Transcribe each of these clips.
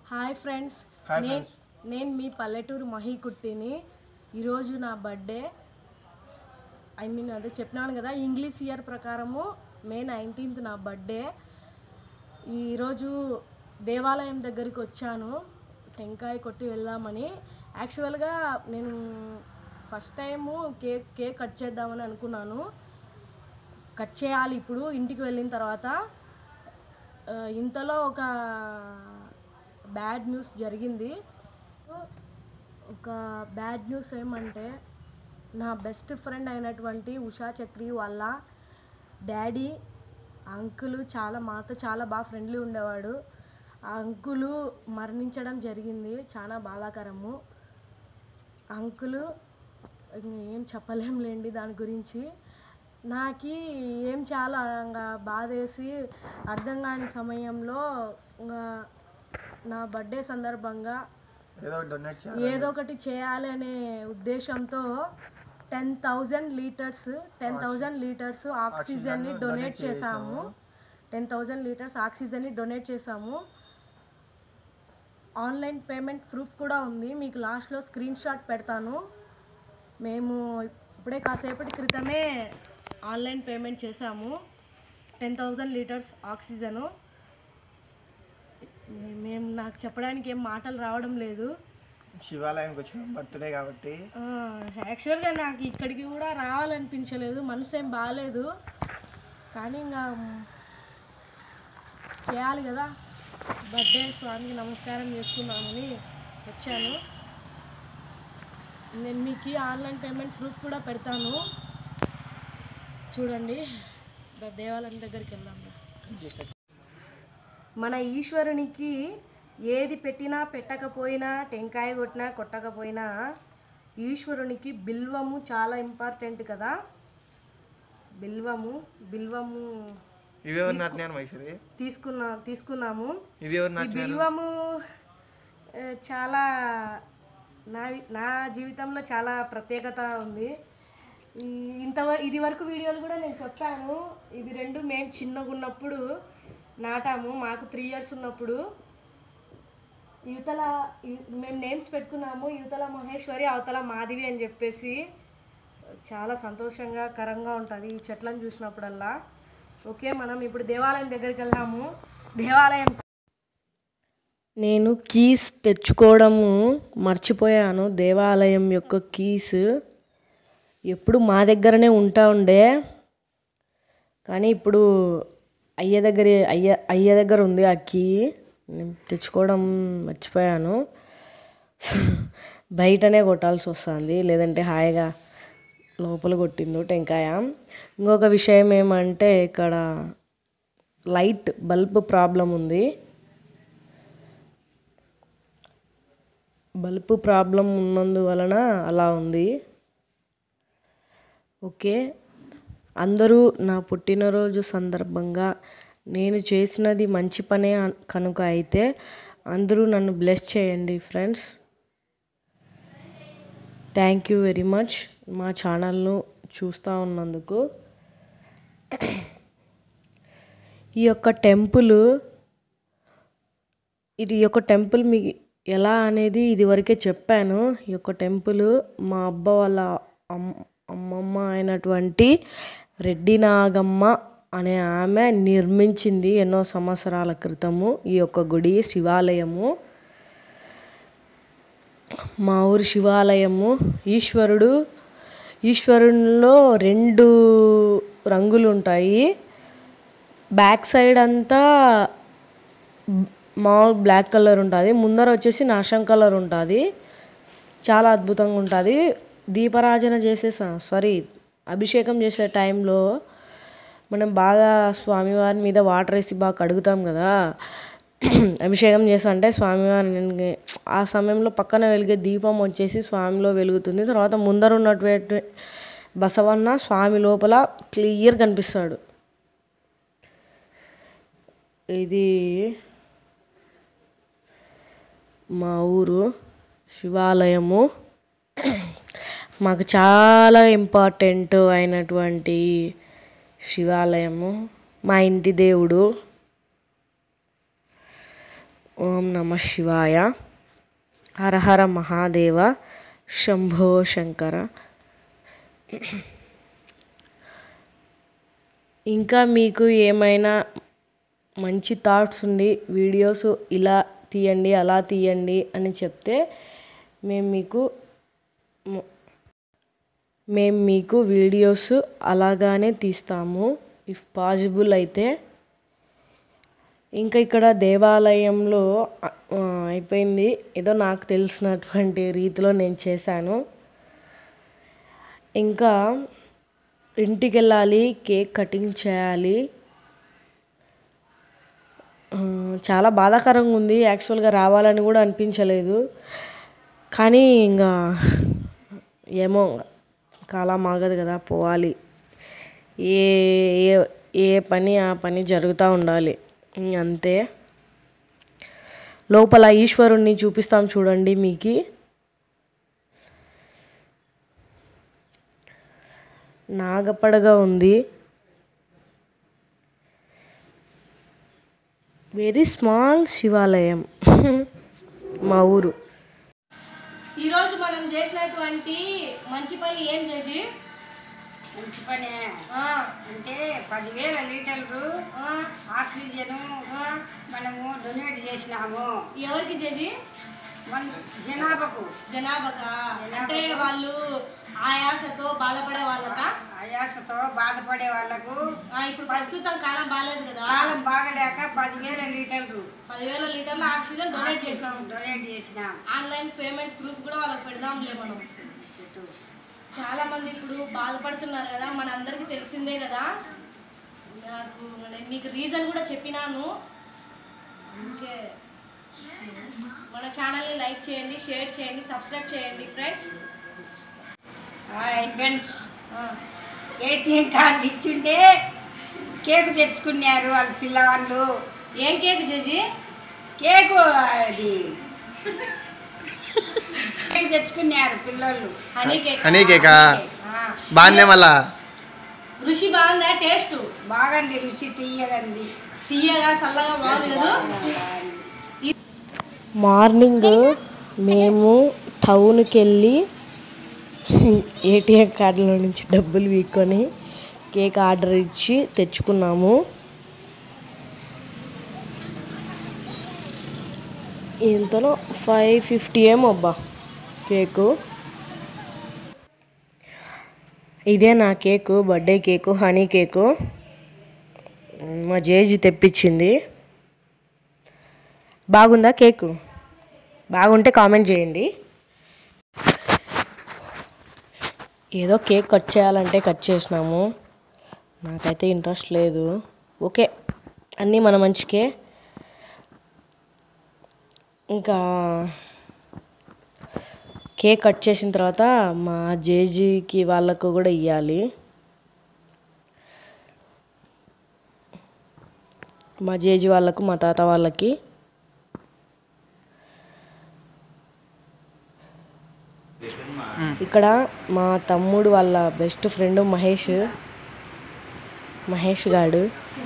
Hi friends Hi నేను friends. నేను మీ పల్లెటూరు మహి కుట్టిని ఈరోజు నా బర్త్డే ఐ మీన్ అదే చెప్పినాను కదా ఇంగ్లీష్ ఇయర్ ప్రకారము మే నైన్టీన్త్ నా బర్త్డే ఈరోజు దేవాలయం దగ్గరికి వచ్చాను టెంకాయ కొట్టి వెళ్దామని యాక్చువల్గా నేను first time cake cake cut చేద్దామని అనుకున్నాను కట్ చేయాలి ఇప్పుడు ఇంటికి వెళ్ళిన తర్వాత ఆ, ఇంతలో ఒక బ్యాడ్ న్యూస్ జరిగింది ఒక బ్యాడ్ న్యూస్ ఏమంటే నా బెస్ట్ ఫ్రెండ్ అయినటువంటి ఉషా చక్రి వాళ్ళ డాడీ అంకులు చాలా మాతో చాలా బాగా ఫ్రెండ్లీ ఉండేవాడు ఆ అంకులు మరణించడం జరిగింది చాలా బాధాకరము అంకులు ఏం చెప్పలేంలేండి దాని గురించి నాకు ఏం చాలా ఇంకా బాధేసి అర్థం కాని సమయంలో ఇంకా నా బర్త్డే సందర్భంగా ఏదో డొనేట్ చేయాలి ఏదో ఒకటి చేయాలి అనే ఉద్దేశంతో ten thousand litres ten thousand litres ఆక్సిజన్ని డొనేట్ చేశాము టెన్ థౌజండ్ లీటర్స్ ఆక్సిజన్ని డొనేట్ చేశాము ఆన్లైన్ పేమెంట్ ప్రూఫ్ కూడా ఉంది మీకు లాస్ట్లో స్క్రీన్ షాట్ పెడతాను మేము ఇప్పుడే కాసేపటి క్రితమే ఆన్లైన్ పేమెంట్ చేశాము టెన్ థౌజండ్ లీటర్స్ ఆక్సిజను మేము నాకు చెప్పడానికి ఏం మాటలు రావడం లేదు శివాలయంకి వచ్చిన బర్త్డే కాబట్టి ఆ, యాక్చువల్గా నాకు ఇక్కడికి కూడా రావాలనిపించలేదు మనసు ఏం బాగాలేదు కానీ ఇంకా చేయాలి కదా బర్త్డే స్వామికి నమస్కారం చేసుకుందామని వచ్చాను నేను మీకు ఆన్లైన్ పేమెంట్ ప్రూఫ్ కూడా పెడతాను చూడండి దా దేవాలయం దగ్గరికి వెళ్దాం రా. మన ఈశ్వరునికి ఏది పెట్టినా పెట్టకపోయినా టెంకాయ కొట్టినా కొట్టకపోయినా ఈశ్వరునికి బిల్వము చాలా ఇంపార్టెంట్ కదా బిల్వము బిల్వము ఇవి ఎవరు నాటినాను మైసూరి తీసుకున్నా తీసుకున్నాము ఇవి ఎవరు ఈ నాటినారు బిల్వము ఆ, చాలా నా నా జీవితంలో చాలా ప్రత్యేకత ఉంది ఈ ఇంతవరకు ఇది వరకు వీడియోలు కూడా నేను చెప్పాను ఇది రెండు మేము చిన్నగా ఉన్నప్పుడు నాటాము మాకు త్రీ ఇయర్స్ ఉన్నప్పుడు యువతల ఇ- మేము నేమ్స్ పెట్టుకున్నాము యువతల మహేశ్వరి అవతల మాధవి అని చెప్పేసి చాలా సంతోషంగా కరంగా ఉంటుంది ఈ చెట్లను చూసినప్పుడల్లా ఓకే మనం ఇప్పుడు దేవాలయం దగ్గరికి వెళ్దాము దేవాలయం నేను కీస్ తెచ్చుకోవడము మర్చిపోయాను దేవాలయం యొక్క కీస్ ఎప్పుడు మా దగ్గరనే ఉంటా ఉండే కానీ ఇప్పుడు అయ్య దగ్గర అయ్య అయ్య దగ్గర ఉంది ఆ కీ నేను తెచ్చుకోవడం మర్చిపోయాను బయటనే కొట్టాల్సి వస్తుంది లేదంటే హాయిగా లోపల కొట్టిందో టెంకాయ ఇంకొక విషయం ఏమంటే ఇక్కడ లైట్ బల్బ్ ప్రాబ్లం ఉంది బల్బ్ ప్రాబ్లం ఉన్నందువలన అలా ఉంది ఓకే అందరూ నా పుట్టినరోజు సందర్భంగా నేను చేసినది మంచి పనే అన్- కనుక అయితే అందరూ నన్ను బ్లెస్ చేయండి friends thank you very much మా ఛానల్ను చూస్తూ ఉన్నందుకు ఈ యొక్క టెంపుల్ ఇది ఈ యొక్క టెంపుల్ మీ ఎలా అనేది ఇది వరకే చెప్పాను ఈ యొక్క టెంపుల్ మా అబ్బ వాళ్ళ అమ్- అమ్మమ్మ అయినటువంటి రెడ్డి నాగమ్మ అనే ఆమె నిర్మించింది ఎన్నో సంవత్సరాల క్రితము ఈ యొక్క గుడి శివాలయము మా ఊరి శివాలయము ఈశ్వరుడు ఈశ్వరునిలో రెండు రంగులు ఉంటాయి బ్యాక్ సైడ్ అంతా మామూలు బ్లాక్ కలర్ ఉంటుంది ముందర వచ్చేసి నాశం కలర్ ఉంటుంది చాలా అద్భుతంగా ఉంటుంది దీపారాజన చేసే సారీ అభిషేకం చేసే టైంలో మనం బాగా స్వామివారి మీద వాటర్ వేసి బాగా కడుగుతాం కదా అభిషేకం చేస్తా అంటే స్వామివారిని ఆ సమయంలో పక్కన వెలిగే దీపం వచ్చేసి స్వామిలో వెలుగుతుంది తర్వాత ముందర ఉన్నటువంటి బసవన్న స్వామి లోపల క్లియర్ కనిపిస్తాడు ఇది మా ఊరు శివాలయము మాకు చాలా ఇంపార్టెంట్ అయినటువంటి శివాలయము మా ఇంటి దేవుడు ఓం నమ శివాయ హరహర మహాదేవ శంభో శంకర ఇంకా మీకు ఏమైనా మంచి థాట్స్ ఉండి వీడియోస్ ఇలా తీయండి అలా తీయండి అని చెప్తే మేము మీకు మ- మేము మీకు వీడియోస్ అలాగానే తీస్తాము ఇఫ్ పాసిబుల్ అయితే ఇంకా ఇక్కడ దేవాలయంలో ఆ, అయిపోయింది ఏదో నాకు తెలిసినటువంటి రీతిలో నేను చేశాను ఇంకా ఇంటికి వెళ్ళాలి కేక్ కటింగ్ చేయాలి ఆ, చాలా బాధాకరంగా ఉంది యాక్చువల్గా రావాలని కూడా అనిపించలేదు కానీ ఇంకా ఏమో కాలం ఆగదు కదా పోవాలి ఏ ఏ ఏ పని ఆ పని జరుగుతూ ఉండాలి ఇంక అంతే లోపల ఈశ్వరుణ్ణి చూపిస్తాం చూడండి మీకు నాగపడగా ఉంది వెరీ స్మాల్ శివాలయం మా ఊరు ఈరోజు మనం చేసినటువంటి మంచి పని ఏం చేసి మంచి పనే అంటే పదివేల లీటర్లు ఆక్సిజన్ మనము డొనేట్ చేసినాము ఎవరికి చేసి మన జనాభాకు జనాభాకా అంటే వాళ్ళు ఆయాసతో బాధపడే వాళ్ళకా ఆయాసతో బాధపడే వాళ్ళకు ఆ, ఇప్పుడు ప్రస్తుతం కాలం బాగాలేదు కదా కాలం బాగలేక పదివేల లీటర్లు పదివేల లీటర్ల ఆక్సిజన్ డొనేట్ చేసినాం డొనేట్ చేసినాం ఆన్లైన్ పేమెంట్ ప్రూఫ్ కూడా వాళ్ళకి పెడదాంలే మనం ఇటు. చాలా మంది ఇప్పుడు బాధపడుతున్నారు కదా మన అందరికీ తెలిసిందే కదా నాకు నేను మీకు రీజన్ కూడా చెప్పినాను అందుకే మన ఛానల్ని లైక్ చేయండి షేర్ చేయండి సబ్స్క్రైబ్ చేయండి friends hi friends ATM card ఇచ్చుంటే కేక్ తెచ్చుకున్నారు వాళ్ళ పిల్లవాళ్ళు ఏం కేక్ చేసి కేకు అది కేక్ తెచ్చుకున్నారు పిల్లలు హనీ కేక్ హనీ కేకా ఆ, బాగుందే మళ్ళా రుచి బాగుందా టేస్ట్ బాగండి రుచి తీయగండి తీయగా చల్లగా బాగుంది కదా మార్నింగ్ మేము టౌన్కి వెళ్ళి ఏటీఎం కార్డులో నుంచి డబ్బులు వీక్కొని కేక్ ఆర్డర్ ఇచ్చి తెచ్చుకున్నాము ఎంతలో ఫైవ్ ఫిఫ్టీ ఏమో అబ్బా కేకు ఇదే నా cake birthday cake honey cake మా జేజీ తెప్పించింది బాగుందా కేకు బాగుంటే కామెంట్ చేయండి ఏదో కేక్ కట్ చేయాలంటే కట్ చేసినాము నాకైతే ఇంట్రెస్ట్ లేదు ఓకే అన్నీ మన మంచికే ఇంకా కేక్ కట్ చేసిన తర్వాత మా జేజీకి వాళ్ళకు కూడా ఇవ్వాలి మా జేజీ వాళ్ళకు మా తాత వాళ్ళకి ఇక్కడ మా తమ్ముడు వాళ్ళ బెస్ట్ ఫ్రెండ్ మహేష్ మహేష్ గాడు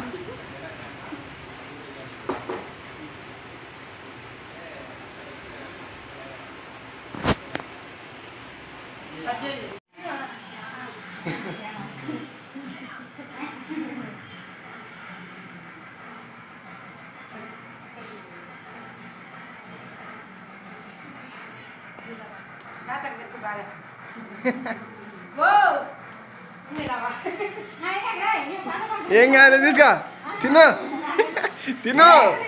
ఏం కాదు తీసుకో తిను తిను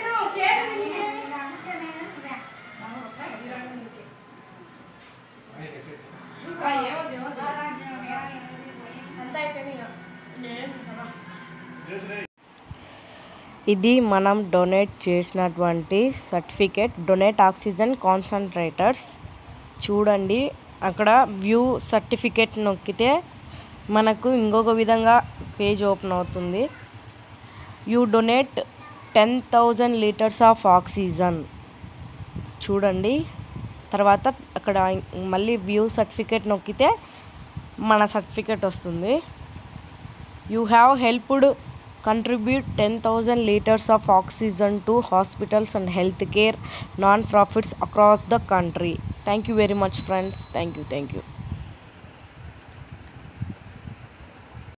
ఇది మనం డొనేట్ చేసినటువంటి సర్టిఫికేట్ డొనేట్ ఆక్సిజన్ కాన్సన్ట్రేటర్స్ చూడండి అక్కడ వ్యూ సర్టిఫికేట్ నొక్కితే మనకు ఇంకొక విధంగా పేజ్ ఓపెన్ అవుతుంది you donate ten thousand litres of oxygen చూడండి తర్వాత అక్కడ మళ్ళీ వ్యూ సర్టిఫికేట్ నొక్కితే మన సర్టిఫికేట్ వస్తుంది you have helped contribute 10,000 liters of oxygen to hospitals and healthcare non-profits across the country. Thank you very much, friends. Thank you. Thank you.